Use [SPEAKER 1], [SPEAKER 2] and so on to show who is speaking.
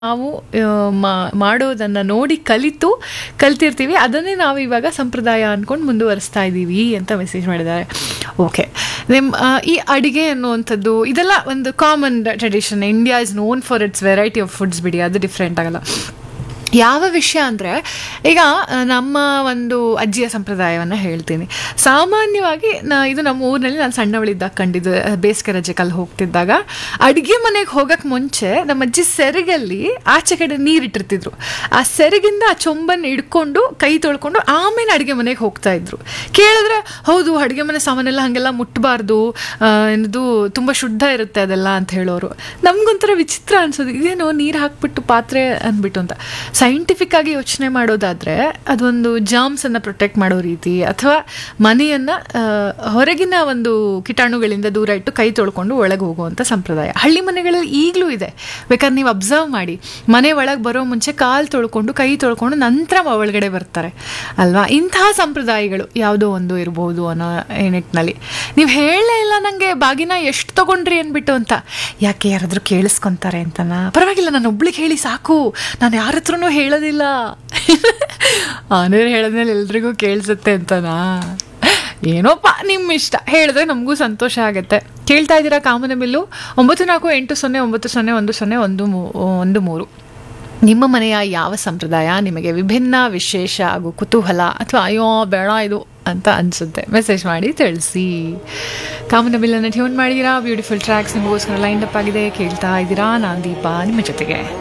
[SPEAKER 1] ನಾವು ಆ, ಮಾ- ಮಾಡೋದನ್ನ ನೋಡಿ ಕಲಿತು ಕಲ್ತಿರ್ತೀವಿ ಅದನ್ನೇ ನಾವು ಇವಾಗ ಸಂಪ್ರದಾಯ ಅನ್ಕೊಂಡು ಮುಂದುವರಿಸ್ತಾ ಇದ್ದೀವಿ ಅಂತ ಮೆಸೇಜ್ ಮಾಡಿದ್ದಾರೆ ಓಕೆ ನಿಮ್ ಆ, ಈ ಅಡಿಗೆ ಅನ್ನುವಂಥದ್ದು ಇದೆಲ್ಲ ಒಂದು common tradition India is known for its variety of foods ಬಿಡಿ ಅದು ಡಿಫ್ರೆಂಟ್ ಆಗಲ್ಲ ಯಾವ ವಿಷಯ ಅಂದರೆ ಈಗ ಆ, ನಮ್ಮ ಒಂದು ಅಜ್ಜಿಯ ಸಂಪ್ರದಾಯವನ್ನು ಹೇಳ್ತೀನಿ ಸಾಮಾನ್ಯವಾಗಿ ನಾ ಇದು ನಮ್ಮ ಊರಿನಲ್ಲಿ ನಾನು ಸಣ್ಣವಳಿದ್ದಾಗ ಕಂಡಿದ್ದು ಆ, ಬೇಸಿಗೆ ರಜೆಕಲ್ಲಿ ಹೋಗ್ತಿದ್ದಾಗ ಅಡುಗೆ ಮನೆಗೆ ಹೋಗಕ್ಕೆ ಮುಂಚೆ ನಮ್ಮ ಅಜ್ಜಿ ಸೆರಗಲ್ಲಿ ಆಚೆ ಕಡೆ ನೀರಿಟ್ಟಿರ್ತಿದ್ರು ಆ ಸೆರಗಿಂದ ಆ ಚೊಂಬನ್ನು ಹಿಡ್ಕೊಂಡು ಕೈ ತೊಳ್ಕೊಂಡು ಆಮೇಲೆ ಅಡುಗೆ ಮನೆಗೆ ಹೋಗ್ತಾ ಇದ್ರು ಕೇಳಿದ್ರೆ ಹೌದು ಅಡುಗೆ ಮನೆ ಸಾಮಾನೆಲ್ಲ ಹಾಗೆಲ್ಲ ಮುಟ್ಟಬಾರ್ದು ಇದು ತುಂಬ ಶುದ್ಧ ಇರುತ್ತೆ ಅದೆಲ್ಲ ಅಂತ ಹೇಳೋರು ನಮ್ಗೊಂಥರ ವಿಚಿತ್ರ ಅನ್ಸೋದು ಇದೇನೋ ನೀರು ಹಾಕ್ಬಿಟ್ಟು ಪಾತ್ರೆ ಅಂದ್ಬಿಟ್ಟು ಅಂತ ಸೈಂಟಿಫಿಕ್ ಆಗಿ ಯೋಚನೆ ಮಾಡೋದಾದ್ರೆ ಅದೊಂದು ಜಾಮ್ಸ್ ಅನ್ನ ಪ್ರೊಟೆಕ್ಟ್ ಮಾಡೋ ರೀತಿ ಅಥವಾ ಮನೆಯನ್ನ ಆ, ಹೊರಗಿನ ಒಂದು ಕೀಟಾಣುಗಳಿಂದ ದೂರ ಇಟ್ಟು ಕೈ ತೊಳ್ಕೊಂಡು ಒಳಗೆ ಹೋಗುವಂಥ ಸಂಪ್ರದಾಯ ಹಳ್ಳಿ ಮನೆಗಳಲ್ಲಿ ಈಗಲೂ ಇದೆ ಬೇಕಾದ್ರೆ ನೀವು ಅಬ್ಸರ್ವ್ ಮಾಡಿ ಮನೆ ಒಳಗೆ ಬರೋ ಮುಂಚೆ ಕಾಲು ತೊಳ್ಕೊಂಡು ಕೈ ತೊಳ್ಕೊಂಡು ನಂತರ ಒಳಗಡೆ ಬರ್ತಾರೆ ಅಲ್ವಾ ಇಂತಹ ಸಂಪ್ರದಾಯಗಳು ಯಾವುದೋ ಒಂದು ಇರ್ಬೋದು ಅನ್ನೋ ನಿಟ್ಟಿನಲ್ಲಿ ನೀವು ಹೇಳಲೇ ಇಲ್ಲ ನನಗೆ ಬಾಗಿನ ಎಷ್ಟು ತಗೊಂಡ್ರಿ ಅಂದ್ಬಿಟ್ಟು ಅಂತ ಯಾಕೆ ಯಾರಾದರೂ ಕೇಳಿಸ್ಕೊಂತಾರೆ ಅಂತನಾ ಪರವಾಗಿಲ್ಲ ನಾನು ಒಬ್ಳಿಗೆ ಹೇಳಿ ಸಾಕು ನಾನು ಯಾರ ಹತ್ರನೂ ಹೇಳೋದಿಲ್ಲ ಆನೇರು ಹೇಳಿದ್ಮೇಲೆ ಎಲ್ರಿಗೂ ಕೇಳಿಸುತ್ತೆ ಅಂತನಾ ಏನೋಪ್ಪ ನಿಮ್ಮ ಇಷ್ಟ ಹೇಳಿದ್ರೆ ನಮಗೂ ಸಂತೋಷ ಆಗುತ್ತೆ ಕೇಳ್ತಾ ಇದ್ದೀರಾ ಕಾಮನ ಬಿಲ್ಲು ಒಂಬತ್ತು ನಾಲ್ಕು ಎಂಟು ಸೊನ್ನೆ ಒಂಬತ್ತು ಸೊನ್ನೆ ಒಂದು ಸೊನ್ನೆ ಒಂದು ಮೂ- ಒಂದು ಮೂರು ನಿಮ್ಮ ಮನೆಯ ಯಾವ ಸಂಪ್ರದಾಯ ನಿಮಗೆ ವಿಭಿನ್ನ ವಿಶೇಷ ಹಾಗೂ ಕುತೂಹಲ ಅಥವಾ ಅಯ್ಯೋ ಬೇಡ ಇದು ಅಂತ ಅನಿಸುತ್ತೆ ಮೆಸೇಜ್ ಮಾಡಿ ತಿಳಿಸಿ ಕಾಮನ ಬಿಲ್ಲನ್ನು ಟ್ಯೂನ್ ಮಾಡಿದ್ದೀರಾ ಬ್ಯೂಟಿಫುಲ್ ಟ್ರ್ಯಾಕ್ಸ್ ನಿಮಗೋಸ್ಕರ ಲೈನ್ ಅಪ್ ಆಗಿದೆ ಕೇಳ್ತಾ ಇದ್ದೀರಾ ನಾನು ದೀಪಾ ನಿಮ್ಮ ಜೊತೆಗೆ